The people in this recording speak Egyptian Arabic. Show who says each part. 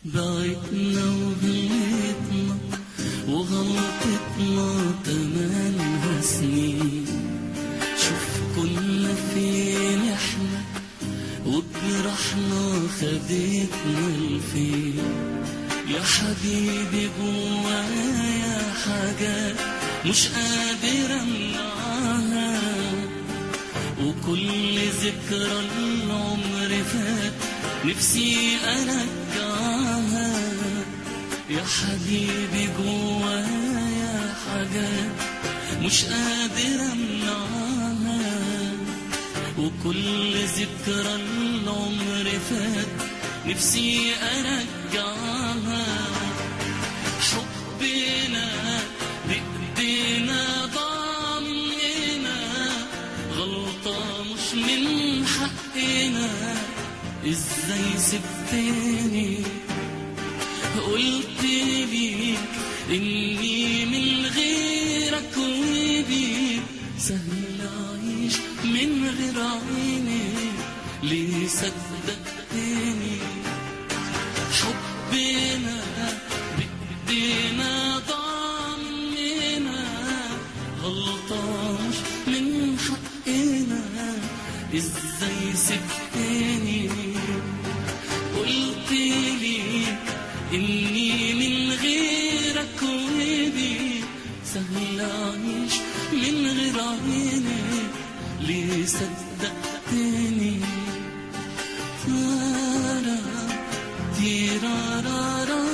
Speaker 1: بعتنا وغلطنا وغلطتنا تمنها سنين شوف كنا فين احنا وجرحنا خدتنا لفين يا حبيبي جوايا حاجات مش قادر امنعها وكل ذكرى العمر فات نفسي ارجعها يا حبيبي جوايا حاجات مش قادر امنعها وكل ذكرى العمر فات نفسي ارجعها حبنا بايدينا ضمنا غلطة مش من حقنا ازاي سبتني قلت ليك اني من غيرك وبيك سهل اعيش من غير عيني ليه صدقتني حبنا بايدينا ضمنا غلطة مش من حقنا ازاي سبتني قلت ليك اني من غيرك وبيك سهل اعيش من غير عيني ليه صدقتني تارا تيرارارا